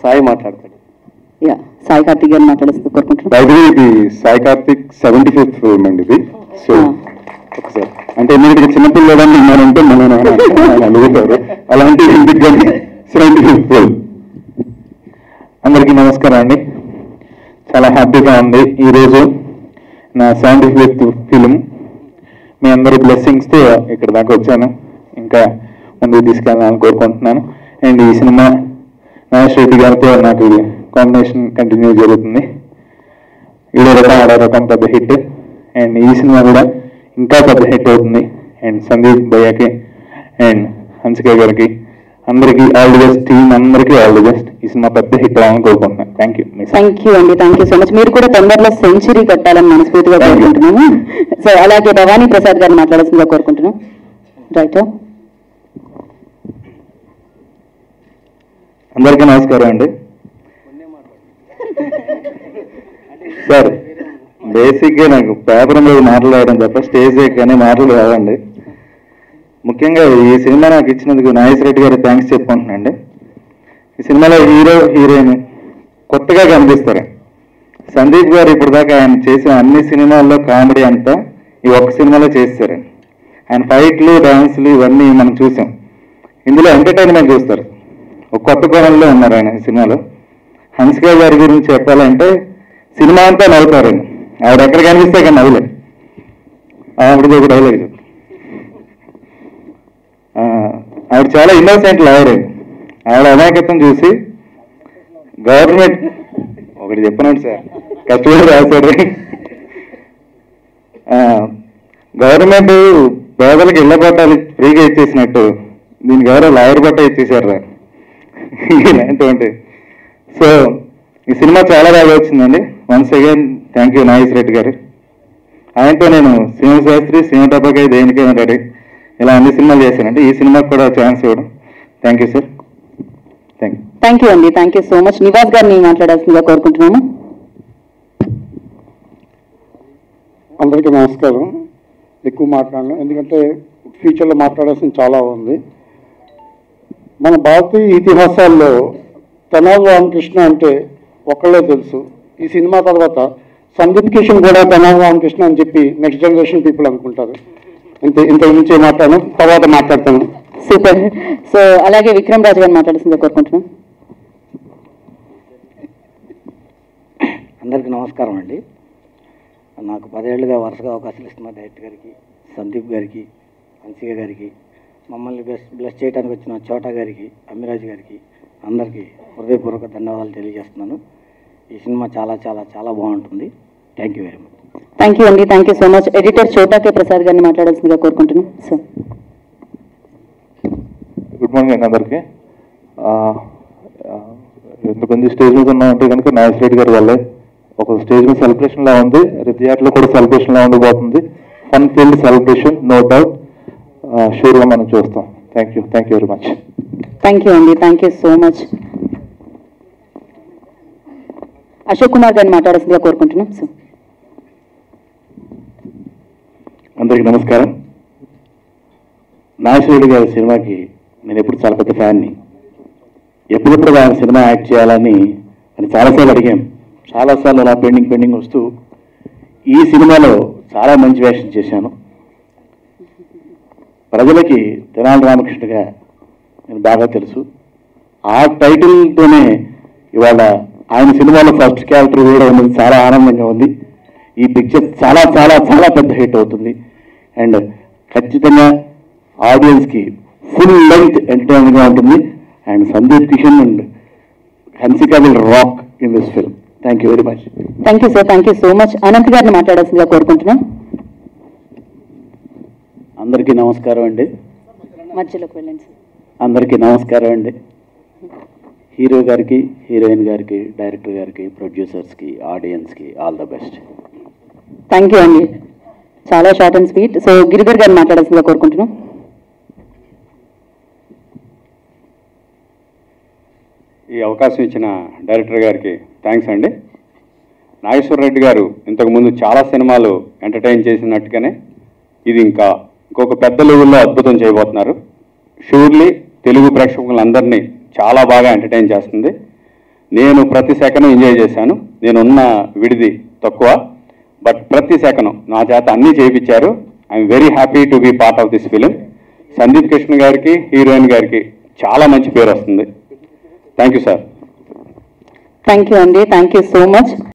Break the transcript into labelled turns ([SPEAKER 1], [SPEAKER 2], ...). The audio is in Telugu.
[SPEAKER 1] సాయి మాట్లాడతాడు
[SPEAKER 2] యా సాయి కార్తిక్ గారిని మాట్లాడుతూ కోరుకుంటున్నాను
[SPEAKER 3] బై ఇది Sai Karthik seventy fifth film అండి ఇది సో ఒకసారి అంటే మీరు చిన్నపిల్లలని ఉన్నారంటే మన నాన్న ఆయన అడుగుతారు అలాంటి ఎందుకని సెవెంటీ ఫిఫ్త్ ఫిల్మ్ అందరికీ నమస్కారం అండి చాలా హ్యాపీగా ఉంది ఈరోజు నా సెవెంటీ ఫిఫ్త్ ఫిల్మ్ మీ అందరి బ్లెస్సింగ్స్తో ఇక్కడ దాకా వచ్చాను ఇంకా ముందుకు తీసుకెళ్ళాలని కోరుకుంటున్నాను అండ్ ఈ సినిమా మహేష్ రెడ్డి గారితో నాకు కాంబినేషన్ కంటిన్యూ జరుగుతుంది ఈడో రకం ఆడో రకం పెద్ద హిట్ అండ్ ఈ సినిమా కూడా ఇంకా పెద్ద హిట్ అవుతుంది అండ్ సందీప్ భయ్యకి అండ్ హన్సిక గారికి అందరికీ ఆల్ ది బెస్ట్ టీమ్ అందరికీ ఆల్ ది బెస్ట్ ఈ సినిమా పెద్ద హిట్ అవ్వాలని కోరుకుంటున్నాను థ్యాంక్ యూ మీ
[SPEAKER 2] థ్యాంక్ యూ అండి థ్యాంక్ యూ సో మచ్ మీరు కూడా తొందరలో సెంచరీ కట్టాలని మనస్ఫూర్తిగా కోరుకుంటున్నాము సో అలాగే భవానీ ప్రసాద్ గారిని మాట్లాడాల్సిందిగా కోరుకుంటున్నాం రైట్
[SPEAKER 3] అందరికీ నమస్కారం అండి సార్ బేసిక్గా నాకు పేపర్ మీద మాట్లాడడం తప్ప స్టేజ్ ఎక్కని మాటలు రావండి ముఖ్యంగా ఈ సినిమా నాకు ఇచ్చినందుకు నాగేశ్వర రెడ్డి గారు థ్యాంక్స్ చెప్పుకుంటున్నాండి ఈ సినిమాలో హీరో హీరోయిన్ కొత్తగా కనిపిస్తారు సందీప్ గారు ఇప్పుడు దాకా ఆయన చేసిన అన్ని సినిమాల్లో కామెడీ అంతా ఈ ఒక్క సినిమాలో చేస్తారు ఆయన ఫైట్లు డాన్సులు ఇవన్నీ మనం చూసాం ఇందులో ఎంటర్టైన్మెంట్ చూస్తారు ఒక కొత్త కోణంలో ఉన్నారు ఆయన ఈ సినిమాలో హన్సిక గారి గురించి చెప్పాలంటే సినిమా అంతా నవ్వుతారు ఆవిడ ఎక్కడ కనిపిస్తే అక్కడ నవ్వులే ఆవిడది ఒక డైలాగ్ చెప్పు. ఆ, ఆవిడ చాలా ఇన్నోసెంట్ లాయర్ ఆవిడ అమాయకత్వం చూసి గవర్నమెంట్ ఒకటి చెప్పనండి సార్ కష్టపడి రాశాడు ఆ, గవర్నమెంట్ పేదలకు ఇళ్ల పట్టాలు ఫ్రీగా ఇచ్చేసినట్టు దీనికి ఎవరో లాయర్ పట్ట ఇచ్చేసారు ఇలాంటివంటి సో ఈ సినిమా చాలా బాగా వచ్చిందండి once again thank you Nagesh Reddy గారు ఆయనతో నేను శ్రీనివాస శాస్త్రి డబ్బాకాయ దేనికైనా రెడీ ఇలా అన్ని సినిమాలు చేశానండి ఈ సినిమాకి కూడా ఛాన్స్ ఇవ్వడం thank you sir thank you
[SPEAKER 2] thank you అండి thank you so much Nivas గారిని మాట్లాడాల్సిందిగా కోరుకుంటున్నాము
[SPEAKER 4] అందరికీ నమస్కారం ఎక్కువ మాట్లాడను ఎందుకంటే ఫ్యూచర్లో మాట్లాడాల్సింది చాలా ఉంది మన భారతీయ ఇతిహాసాల్లో తెనాలి రామకృష్ణ అంటే ఒకళ్ళే తెలుసు ఈ సినిమా తర్వాత సందీప్ కిషన్ కూడా తెనాలి రామకృష్ణ అని చెప్పి నెక్స్ట్ జనరేషన్ పీపుల్ అనుకుంటారు ఇంత ఇంత నుంచే మాట్లాడను తర్వాత మాట్లాడతాను
[SPEAKER 2] సూపర్ సో అలాగే విక్రమ్ రాజు గారిని మాట్లాడాల్సిందిగా కోరుకుంటున్నాం
[SPEAKER 5] అందరికీ నమస్కారం అండి నాకు పదేళ్లుగా వరుసగా అవకాశాలు ఇస్తున్న డైరెక్టర్ గారికి సందీప్ గారికి హన్సిక గారికి మమ్మల్ని బ్లెస్ బ్లెస్ చేయడానికి వచ్చిన చోటా గారికి అమ్మిరాజు గారికి అందరికీ హృదయపూర్వక ధన్యవాదాలు తెలియజేస్తున్నాను ఈ సినిమా చాలా చాలా చాలా బాగుంటుంది thank you very much
[SPEAKER 2] thank you అండి thank you so much editor Chota K Prasad గారిని మాట్లాడాల్సిందిగా కోరుకుంటున్నాం సో
[SPEAKER 3] గుడ్ మార్నింగ్ అండి అందరికీ ఆ, ఆ, ఎంతమంది స్టేజ్ మీద ఉన్నామంటే కనుక నాగేశ్వర రెడ్డి గారి వల్లే ఒక స్టేజ్ మీద సెలబ్రేషన్ లా ఉంది రేపు థియేటర్లో కూడా సెలబ్రేషన్ లా ఉండబోతుంది fun filled celebration no doubt షూర్గా మనం చూస్తాం thank you thank you very much
[SPEAKER 2] thank you అండి thank you so much Ashok Kumar గారిని మాట్లాడాల్సిందిగా కోరుకుంటున్నాం సో
[SPEAKER 5] అందరికీ నమస్కారం నాగేశ్వరుడు గారి సినిమాకి నేను ఎప్పుడు చాలా పెద్ద ఫ్యాన్ని ఎప్పుడెప్పుడు ఆయన సినిమా యాక్ట్ చేయాలని అని చాలాసార్లు అడిగాను చాలాసార్లు అలా పెండింగ్ పెండింగ్ వస్తూ ఈ సినిమాలో చాలా మంచి వేషం చేశాను ప్రజలకి తెనాలి రామకృష్ణగా నేను బాగా తెలుసు ఆ టైటిల్తోనే ఇవాళ ఆయన సినిమాలో ఫస్ట్ క్యారెక్టర్ కూడా ఉన్నది చాలా ఆనందంగా ఉంది ఈ పిక్చర్ చాలా చాలా చాలా పెద్ద హిట్ అవుతుంది అండ్ ఖచ్చితంగా ఆడియన్స్కి ఫుల్ లెంగ్త్ ఎంటర్టైన్గా ఉంటుంది and Sandeep Kishan and Hansika will rock in this film thank you very much
[SPEAKER 2] thank you sir thank you so much Anant గారిని మాట్లాడాల్సిందిగా కోరుకుంటున్నాం
[SPEAKER 5] అందరికీ నమస్కారం అండి
[SPEAKER 2] మధ్యలోకి వెళ్ళండి సార్
[SPEAKER 5] అందరికీ నమస్కారం అండి హీరో గారికి హీరోయిన్ గారికి డైరెక్టర్ గారికి ప్రొడ్యూసర్స్కి ఆడియన్స్కి all the best
[SPEAKER 2] thank you అండి చాలా short and sweet so Giridhar గారిని మాట్లాడాల్సిందిగా కోరుకుంటున్నాం
[SPEAKER 6] ఈ అవకాశం ఇచ్చిన డైరెక్టర్ గారికి థ్యాంక్స్ అండి నాగేశ్వర రెడ్డి గారు ఇంతకుముందు చాలా సినిమాలు ఎంటర్టైన్ చేసినట్టుగానే ఇది ఇంకా ఇంకొక పెద్ద లెవెల్లో అద్భుతం చేయబోతున్నారు షూర్లీ తెలుగు ప్రేక్షకులందరినీ చాలా బాగా ఎంటర్టైన్ చేస్తుంది నేను ప్రతి సెకండ్ ఎంజాయ్ చేశాను నేను ఉన్న విడిది తక్కువ బట్ ప్రతి సెకండ్ నా చేత అన్నీ చేయించారు I'm very happy to be part of this film Sandeep Krishna గారికి హీరోయిన్ గారికి చాలా మంచి పేరు వస్తుంది thank you sir
[SPEAKER 2] thank you అండి థ్యాంక్ యూ సో మచ్